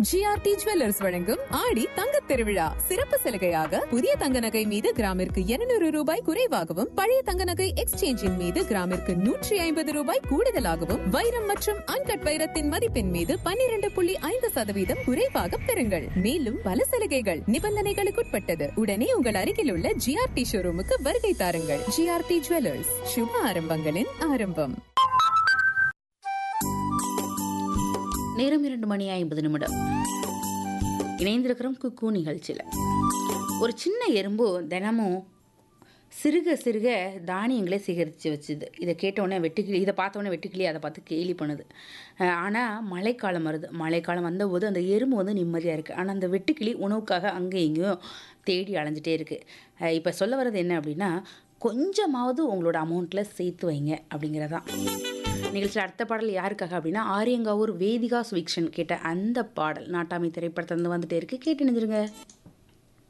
GRT jewellers வழங்கும் ஆடி தங்கத் திருவிழா சிறப்பு சலுகையாக புதிய தங்க நகை மீது கிராமிற்கு 200 ரூபாய் குறைவாகவும் பழைய தங்க நகை எக்ஸ்சேஞ்சின் மீது கிராமிற்கு நூற்றி ஐம்பது ரூபாய் கூடுதலாகவும் வைரம் மற்றும் அன்கட் வைரத்தின் மதிப்பின் மீது 12.5% புள்ளி ஐந்து சதவீதம் குறைவாக பெறுங்கள் மேலும் பல சலுகைகள் நிபந்தனைகளுக்குட்பட்டது உடனே உங்கள் அருகில் உள்ள ஜிஆர்டி ஷோரூமுக்கு வருகை தாருங்கள் ஜிஆர்டி ஜுவல்லர்ஸ் சுப ஆரம்பங்களின் ஆரம்பம் நேரம் இரண்டு மணி ஐம்பது நிமிடம் இணைந்திருக்கிறோம் குக்கு நிகழ்ச்சியில் ஒரு சின்ன எறும்பு தினமும் சிறுக சிறுக தானியங்களே சேகரித்து வச்சுது இதை கேட்டவுடனே வெட்டுக்கிளி இதை பார்த்தோன்னே வெட்டுக்கிளி அதை பார்த்து கேலி பண்ணுது ஆனால் மழைக்காலம் வருது மழைக்காலம் வந்தபோது அந்த எறும்பு வந்து நிம்மதியாக இருக்குது ஆனால் அந்த வெட்டுக்கிளி உணவுக்காக அங்கே இங்கேயும் தேடி அலைஞ்சிட்டே இருக்குது இப்போ சொல்ல வர்றது என்ன அப்படின்னா கொஞ்சமாவது உங்களோட அமௌண்ட்டில் சேர்த்து வைங்க அப்படிங்கிறதான் நிகழ்ச்சியில் அடுத்த பாடல் யாருக்காக அப்படின்னா ஆரியங்காவூர் வேதிகா சுவிக்ஷன் கேட்ட அந்த பாடல் நாட்டாமை திரைப்படத்துல இருந்து வந்துட்டே இருக்கு கேட்டு நினைஞ்சிருங்க